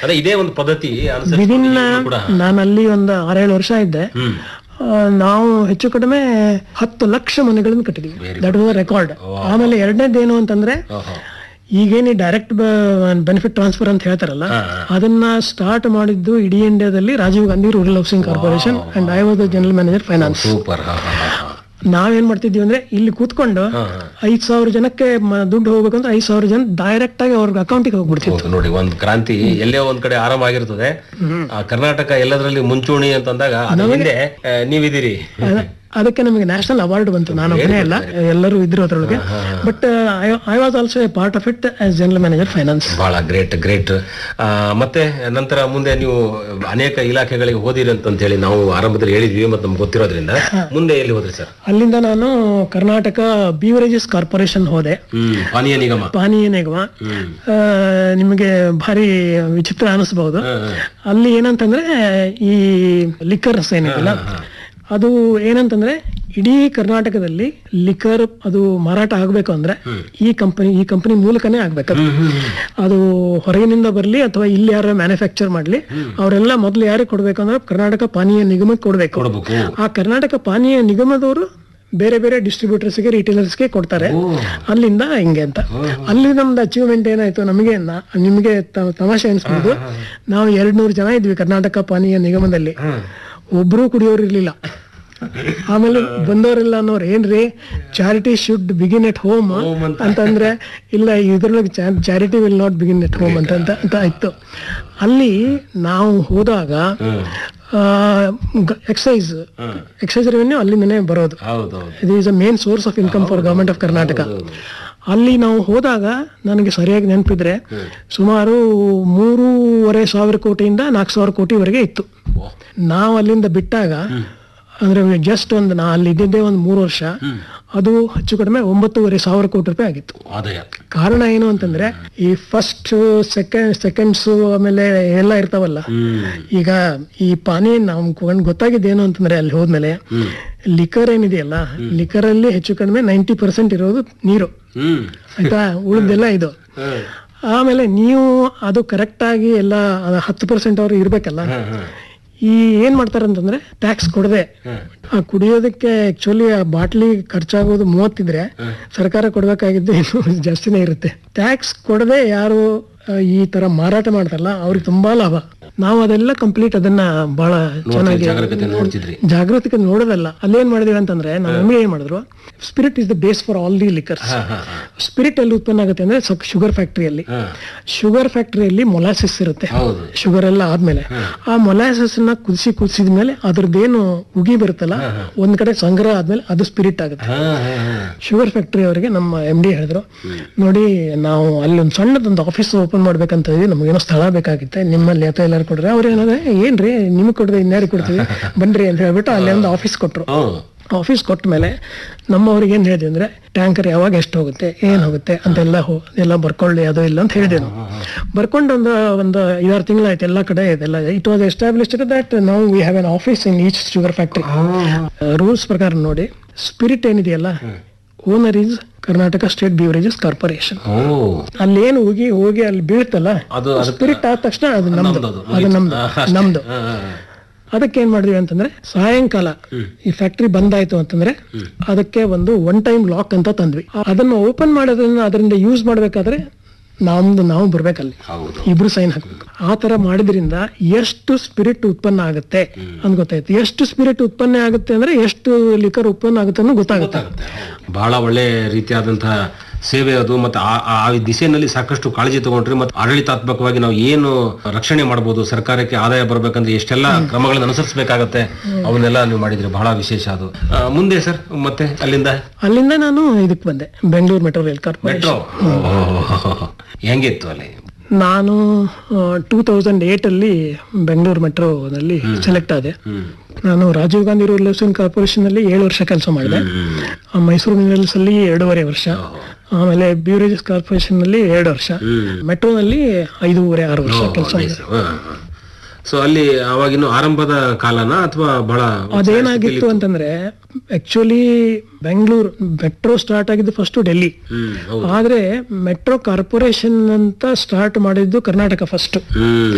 ಅದೇ ಇದೇ ಒಂದು ಪದ್ಧತಿ ಅನುಸರಿಸಿ ವಿದಿನ್ ಈಗಲೂ ಕೂಡ ನಾನು ಅಲ್ಲಿ ಒಂದು ಆರೇಳು ವರ್ಷ ಇದ್ದೆ ಹ್ಮ್ ಆ, ನಾವು ಹೆಚ್ಚು ಕಡಿಮೆ ಹತ್ತು ಲಕ್ಷ ಮನೆಗಳನ್ನು ಕಟ್ಟಿದೀವಿ Very ದಟ್ ವಾಸ್ ರೆಕಾರ್ಡ್ ಆಮೇಲೆ ಎರಡನೇದೇನು ಅಂತಂದ್ರೆ ಓಹೋ. ಈಗೇನಿ ಡೈರೆಕ್ಟ್ ಬೆನಿಫಿಟ್ ಟ್ರಾನ್ಸ್ಫರ್ ಅಂತ ಹೇಳ್ತಾರಲ್ಲ ಹಾ, ಅದನ್ನ ಸ್ಟಾರ್ಟ್ ಮಾಡಿದ್ದು ಇಡೀ ಇಂಡಿಯಾದಲ್ಲಿ Rajiv Gandhi rural housing corporation and I was the general manager finance super ಹಾ ಹಾ ಹಾ ಹಾ. ನಾವೇನ್ ಮಾಡ್ತಿದ್ವಿ ಅಂದ್ರೆ ಇಲ್ಲಿ ಕೂತ್ಕೊಂಡು ಹಾ, ಹಾ. ಐದ್ ಸಾವಿರ ಜನಕ್ಕೆ ಮ- ದುಡ್ಡು ಹೋಗ್ಬೇಕಂದ್ರೆ ಐದ್ ಸಾವಿರ ಜನ ಡೈರೆಕ್ಟ್ ಆಗಿ ಅವ್ರಿಗೆ ಅಕೌಂಟಿಗೆ ಹೋಗ್ಬಿಡ್ತಿತ್ತು ಹೌದು ನೋಡಿ ಒಂದ್ ಕ್ರಾಂತಿ ಎಲ್ಲೇ ಒಂದ್ ಕಡೆ ಆರಂಭ ಆಗಿರ್ತದೆ ಆ ಕರ್ನಾಟಕ ಎಲ್ಲದರಲ್ಲಿ ಮುಂಚೂಣಿ ಅಂತಂದಾಗ ಅದ್ರ ಹಿಂದೆ ಆ, ನೀವಿದ್ದೀರಿ ಅದ- ಅದಕ್ಕೆ ನಮಗೆ ನ್ಯಾಷನಲ್ ಅವಾರ್ಡ್ ಬಂತು ನಾನು ಒಬ್ಬನೇ ಅಲ್ಲ ಎಲ್ಲರೂ ಇದ್ರು ಅದ್ರೊಳಗೆ but I was also a part of it as general manager finance ಬಹಳ ಗ್ರೇಟ್ ಗ್ರೇಟ್ ಮತ್ತೆ ನಂತರ ಮುಂದೆ ನೀವು ಅನೇಕ ಇಲಾಖೆಗಳಿಗೆ ಹೋದಿರಿ ಅಂತ ಹೇಳಿ ನಾವು ಆರಂಭದಲ್ಲಿ ಹೇಳಿದ್ವಿ ಮತ್ತೆ ನಮ್ಗೆ ಗೊತ್ತಿರೋದ್ರಿಂದ ಮುಂದೆ ಎಲ್ಲಿ ಹೋದ್ರಿ ಸರ್ ಅಲ್ಲಿಂದ ನಾನು ಕರ್ನಾಟಕ ಬೀವರೇಜಸ್ ಕಾರ್ಪೊರೇಷನ್ ಹೋದೆ ಹ್ಮ್ ಪಾನೀಯ ನಿಗಮ ಪಾನೀಯ ನಿಗಮ ಹ್ಮ್ ಆ, ನಿಮಗೆ ಭಾರಿ ವಿಚಿತ್ರ ಅನಿಸ್ಬಹುದು ಹಾ, ಹಾ. ಅಲ್ಲಿ ಏನಂತಂದ್ರೆ ಈ ಲಿಕ್ಕರ್ಸ್ ಏನಿದೆಯಲ್ಲ ಅದು ಏನಂತಂದ್ರೆ ಇಡೀ ಕರ್ನಾಟಕದಲ್ಲಿ ಲಿಕರ್ ಅದು ಮಾರಾಟ ಆಗ್ಬೇಕು ಅಂದ್ರೆ ಈ ಕಂಪನಿ ಈ ಕಂಪನಿ ಮೂಲಕನೇ ಆಗ್ಬೇಕದು ಅದು ಹೊರಗಿನಿಂದ ಬರ್ಲಿ ಅಥವಾ ಇಲ್ಲಿ ಯಾರು ಮ್ಯಾನುಫ್ಯಾಕ್ಚರ್ ಮಾಡ್ಲಿ ಅವರೆಲ್ಲ ಮೊದಲು ಯಾರಿಗೆ ಕೊಡ್ಬೇಕು ಅಂದ್ರೆ ಕರ್ನಾಟಕ ಪಾನೀಯ ನಿಗಮಕ್ಕೆ ಕೊಡ್ಬೇಕು ಕೊಡ್ಬೇಕು ಆ ಕರ್ನಾಟಕ ಪಾನೀಯ ನಿಗಮದವರು ಬೇರೆ ಬೇರೆ ಡಿಸ್ಟ್ರಿಬ್ಯೂಟರ್ಸ್ಗೆ ರಿಟೇಲರ್ಸ್ಗೆ ಕೊಡ್ತಾರೆ ಅಲ್ಲಿಂದ ಹಿಂಗೆ ಅಂತ ಅಲ್ಲಿ ನಮ್ದು ಅಚೀವ್ಮೆಂಟ್ ಏನಾಯ್ತು ನಮಗೆ ನಾ- ನಿಮಗೆ ತ- ತಮಾಷೆ ಅನ್ಸ್ಬೋದು ನಾವು ಎರಡ್ ನೂರು ಜನ ಇದ್ವಿ ಕರ್ನಾಟಕ ಪಾನೀಯ ನಿಗಮದಲ್ಲಿ ಒಬ್ರು ಕುಡಿಯೋರು ಇರ್ಲಿಲ್ಲ ಆಮೇಲೆ ಬಂದವರೆಲ್ಲ ಅನ್ನೋರು ಏನ್ರಿ charity should begin at home ಅಂತಂದ್ರೆ ಇಲ್ಲ ಇದ್ರೊಳಗೆ charity will not begin at home ಅಂತ ಅಂತ ಅಂತ ಇತ್ತು ಅಲ್ಲಿ ನಾವು ಹೋದಾಗ ಎಕ್ಸೈಸ್ ಎಕ್ಸೈಸ್ ರೆವೆನ್ಯೂ ಅಲ್ಲಿಂದನೇ ಬರೋದು ಹೌದೌದು ಇದು is a main source of income for government of Karnataka ಅಲ್ಲಿ ನಾವು ಹೋದಾಗ ನನಗೆ ಸರಿಯಾಗಿ ನೆನಪಿದ್ರೆ ಸುಮಾರು ಮೂರುವರೆ ಸಾವಿರ ಕೋಟಿಯಿಂದ ನಾಲ್ಕು ಸಾವಿರ ಕೋಟಿವರೆಗೆ ಇತ್ತು ನಾವು ಅಲ್ಲಿಂದ ಬಿಟ್ಟಾಗ ಅಂದ್ರೆ ಜಸ್ಟ್ ಒಂದು ನಾ ಅಲ್ಲಿ ಇದ್ದಿದ್ದೇ ಒಂದು ಮೂರು ವರ್ಷ ಅದು ಹೆಚ್ಚು ಕಡಿಮೆ ಒಂಬತ್ತೂವರೆ ಸಾವಿರ ಕೋಟಿ ರೂಪಾಯಿ ಆಗಿತ್ತು ಆದಾಯ ಕಾರಣ ಏನು ಅಂತಂದ್ರೆ ಈ ಫಸ್ಟ್ ಸೆಕೆಂಡ್ ಸೆಕೆಂಡ್ಸ್ ಆಮೇಲೆ ಎಲ್ಲ ಇರ್ತಾವಲ್ಲ ಹ್ಮ್ ಈಗ ಈ ಪಾನಿ ನಮ್ಗೆ ಗೊತ್ತಾಗಿದ್ದೇನು ಅಂತಂದ್ರೆ ಅಲ್ಲಿ ಹೋದ್ಮೇಲೆ ಲಿಕರ್ ಏನಿದೆಯಲ್ಲ ಲಿಕರ್ ಅಲ್ಲಿ ಹೆಚ್ಚು ಕಡಿಮೆ ನೈಂಟಿ ಪರ್ಸೆಂಟ್ ಇರೋದು ನೀರು ಹ್ಮ್ ಆಯ್ತಾ ಉಳಿದೆಲ್ಲ ಇದು ಹ್ಮ್ ಆಮೇಲೆ ನೀವು ಅದು ಕರೆಕ್ಟ್ ಆಗಿ ಎಲ್ಲ ಅದು ಹತ್ತು ಪರ್ಸೆಂಟ್ ಅವ್ರು ಇರ್ಬೇಕಲ್ಲ ಹ್ಮ್ ಹ್ಮ್ ಈ ಏನ್ ಮಾಡ್ತಾರೆ ಅಂತಂದ್ರೆ ಟ್ಯಾಕ್ಸ್ ಕೊಡದೆ ಆ ಕುಡಿಯೋದಕ್ಕೆ ಆಕ್ಚುಲಿ ಆ ಬಾಟ್ಲಿ ಖರ್ಚಾಗೋದು ಮೂವತ್ತಿದ್ರೆ ಸರ್ಕಾರ ಕೊಡ್ಬೇಕಾಗಿದ್ದು ಇನ್ನು ಜಾಸ್ತಿನೇ ಇರುತ್ತೆ ಟ್ಯಾಕ್ಸ್ ಕೊಡದೆ ಯಾರು ಆ, ಈ ತರ ಮಾರಾಟ ಮಾಡ್ತಾರಲ್ಲ ಅವ್ರಿಗೆ ತುಂಬಾ ಲಾಭ ನಾವು ಅದೆಲ್ಲ ಕಂಪ್ಲೀಟ್ ಅದನ್ನ ಬಹಳ ಚೆನ್ನಾಗಿ ಜಾಗರೂಕತೆ ನೋಡ್ತಿದ್ರಿ ಜಾಗೃತಿಗೆ ನೋಡೋದಲ್ಲ ಅಲ್ಲೇನ್ ಮಾಡಿದೀವಿ ಅಂತಂದ್ರೆ ನಮ್ಮ ಮಮ್ಮಿ ಏನ್ ಮಾಡಿದ್ರು spirit is the base for all the liquors ಹಾ ಹಾ ಹಾ ಸ್ಪಿರಿಟ್ ಎಲ್ಲಿ ಉತ್ಪನ್ನ ಆಗುತ್ತೆ ಅಂದ್ರೆ ಶುಗರ್ ಫ್ಯಾಕ್ಟರಿಯಲ್ಲಿ ಹಾ. ಶುಗರ್ ಫ್ಯಾಕ್ಟರಿಯಲ್ಲಿ ಮೊಲಾಸಿಸ್ ಇರುತ್ತೆ ಹೌದು ಶುಗರ್ ಎಲ್ಲ ಆದ್ಮೇಲೆ ಆ ಮೊಲಾಸಸ್ ನ ಕುದಿಸಿ ಕುದಿಸಿದ ಮೇಲೆ ಅದ್ರದ್ದೇನು ಉಗಿ ಬರುತ್ತಲ್ಲ ಒಂದ್ ಕಡೆ ಸಂಗ್ರಹ ಆದ್ಮೇಲೆ ಅದು ಸ್ಪಿರಿಟ್ ಆಗುತ್ತೆ ಹಾ ಹಾ ಹಾ ಶುಗರ್ ಫ್ಯಾಕ್ಟರಿ ಅವರಿಗೆ ನಮ್ಮ ಎಂ ಡಿ ಹೇಳಿದ್ರು ನೋಡಿ ನಾವು ಅಲ್ಲಿ ಒಂದು ಸಣ್ಣದೊಂದು ಆಫೀಸ್ ಓಪನ್ ಮಾಡ್ಬೇಕಂತ ಇದ್ವಿ ನಮಗೇನೋ ಸ್ಥಳ ಬೇಕಾಗಿತ್ತೆ ನಿಮ್ಮಲ್ಲಿ ಅಥವಾ ಎಲ್ಲಾರು ಕೊಡ್ರೆ ಅವ್ರು ಏನಂದ್ರೆ ಏನ್ರಿ ನಿಮ್ಗೆ ಕೊಡದೆ ಇನ್ಯಾರಿಗೆ ಕೊಡ್ತೀವಿ ಬನ್ರಿ ಅಂತ ಹೇಳ್ಬಿಟ್ಟು ಅಲ್ಲಿ ಒಂದು ಆಫೀಸ್ ಕೊಟ್ರು ಹ್ಮ್ ಆಫೀಸ್ ಕೊಟ್ಟ ಮೇಲೆ ನಮ್ಮವ್ರಿಗೆ ಏನ್ ಹೇಳಿದ್ವಿ ಅಂದ್ರೆ ಟ್ಯಾಂಕರ್ ಯಾವಾಗ ಎಷ್ಟು ಹೋಗುತ್ತೆ ಏನ್ ಹೋಗುತ್ತೆ ಅಂತೆಲ್ಲ ಹೋ ಎಲ್ಲ ಬರ್ಕೊಳ್ಳಿ ಅದು ಇಲ್ಲ ಅಂತ ಹೇಳಿದೆ ನಾವು ಬರ್ಕೊಂಡು ಒಂದು ಒಂದು ಐದಾರು ತಿಂಗಳಾಯ್ತು ಎಲ್ಲ ಕಡೆ ಇದೆಲ್ಲ ಇಟ್ ವಾಸ್ ಎಸ್ಟಾಬ್ಲಿಷ್ಡ್ ದಟ್ ನಾವು we have an office in each sugar factory rules ಪ್ರಕಾರ ನೋಡಿ ಸ್ಪಿರಿಟ್ ಏನಿದೆಯಲ್ಲ owner is Karnataka state beverages corporation ಓ ಅಲ್ಲಿ ಏನು ಹೋಗಿ ಹೋಗಿ ಅಲ್ಲಿ ಬೀಳ್ತಲ್ಲ ಅದು ಅದಕ್ಕೆ ಸ್ಪಿರಿಟ್ ಆದ ತಕ್ಷಣ ಅದು ನಮ್ದು ನಮ್ದು ಅದು, ಅದು ನಮ್ದು ನಮ್ದು ಹಾ ಹಾ ಹಾ. ಅದಕ್ಕೆ ಏನ್ ಮಾಡಿದ್ವಿ ಅಂತಂದ್ರೆ ಸಾಯಂಕಾಲ ಈ ಫ್ಯಾಕ್ಟ್ರಿ ಬಂದಾಯ್ತು ಅಂತಂದ್ರೆ ಅದಕ್ಕೆ ಒಂದು ಒನ್ ಟೈಮ್ ಲಾಕ್ ಅಂತ ತಂದ್ವಿ ಅದನ್ನ ಓಪನ್ ಮಾಡೋದನ್ನ ಅದರಿಂದ ಯೂಸ್ ಮಾಡ್ಬೇಕಾದ್ರೆ ನಮ್ದು ನಾವು ಬರ್ಬೇಕಲ್ಲಿ ಹೌದು ಇಬ್ರು ಸೈನ್ ಹಾಕ್ಬೇಕು ಆ ತರ ಮಾಡಿದ್ರಿಂದ ಎಷ್ಟು ಸ್ಪಿರಿಟ್ ಉತ್ಪನ್ನ ಆಗುತ್ತೆ ಅಂತ ಗೊತ್ತಾಯ್ತು ಎಷ್ಟು ಸ್ಪಿರಿಟ್ ಉತ್ಪನ್ನ ಆಗುತ್ತೆ ಅಂದ್ರೆ ಎಷ್ಟು ಲಿಕರ್ ಉತ್ಪನ್ನ ಆಗುತ್ತೆ ಅನ್ನೋ ಗೊತ್ತಾಗುತ್ತೆ ಬಹಳ ಒಳ್ಳೆ ರೀತಿಯಾದಂತಹ ಸೇವೆ ಅದು ಮತ್ತೆ ಆ- ಆ ಆ ದಿಶೆಯಲ್ಲಿ ಸಾಕಷ್ಟು ಕಾಳಜಿ ತಗೊಂಡ್ರಿ ಮತ್ತೆ ಆಡಳಿತಾತ್ಮಕವಾಗಿ ನಾವು ಏನು ರಕ್ಷಣೆ ಮಾಡಬಹುದು ಸರ್ಕಾರಕ್ಕೆ ಆದಾಯ ಬರ್ಬೇಕಂದ್ರೆ ಎಷ್ಟೆಲ್ಲ ಕ್ರಮಗಳನ್ನು ಅನುಸರಿಸಬೇಕಾಗತ್ತೆ ಅವನ್ನೆಲ್ಲ ನೀವು ಮಾಡಿದ್ರಿ ಬಹಳ ವಿಶೇಷ ಅದು ಆ, ಮುಂದೆ ಸರ್ ಮತ್ತೆ ಅಲ್ಲಿಂದ ಅಲ್ಲಿಂದ ನಾನು ಇದಕ್ಕೆ ಬಂದೆ Bengaluru metro rail corporation metro ಹೆಂಗಿತ್ತು ಅಲ್ಲಿ ನಾನು ಟೂ ತೌಸಂಡ್ ಏಟ್ ಅಲ್ಲಿ ಬೆಂಗಳೂರು ಮೆಟ್ರೋನಲ್ಲಿ ಸೆಲೆಕ್ಟ್ ಆದೆ ಹ್ಮ್ ನಾನು Rajiv Gandhi rural housing corporation ಅಲ್ಲಿ ಏಳು ವರ್ಷ ಕೆಲಸ ಮಾಡಿದೆ ಆ, ಮೈಸೂರು ಮಿನರಲ್ಸ್ ಅಲ್ಲಿ ಎರಡೂವರೆ ವರ್ಷ ಆಮೇಲೆ ಬ್ಯೂರೇಜಸ್ ಕಾರ್ಪೊರೇಷನ್ ಅಲ್ಲಿ ಎರಡು ವರ್ಷ ಮೆಟ್ರೋನಲ್ಲಿ ಐದೂವರೆ ಆರು ವರ್ಷ ಕೆಲಸ ಮಾಡಿದೆ ಸೊ ಅಲ್ಲಿ ಅವಾಗಿನ್ನು ಆರಂಭದ ಕಾಲನ ಅಥವಾ ಬಹಳ ಅದೇನಾಗಿತ್ತು ಅಂತಂದ್ರೆ ಆಕ್ಚುಲಿ ಬೆಂಗಳೂರು ಮೆಟ್ರೋ ಸ್ಟಾರ್ಟ್ ಆಗಿದ್ದು ಫಸ್ಟ್ ಡೆಲ್ಲಿ ಹ್ಮ್ ಹೌದು ಆದ್ರೆ ಮೆಟ್ರೋ ಕಾರ್ಪೊರೇಷನ್ ಅಂತ ಸ್ಟಾರ್ಟ್ ಮಾಡಿದ್ದು ಕರ್ನಾಟಕ ಫಸ್ಟ್ ಹ್ಮ್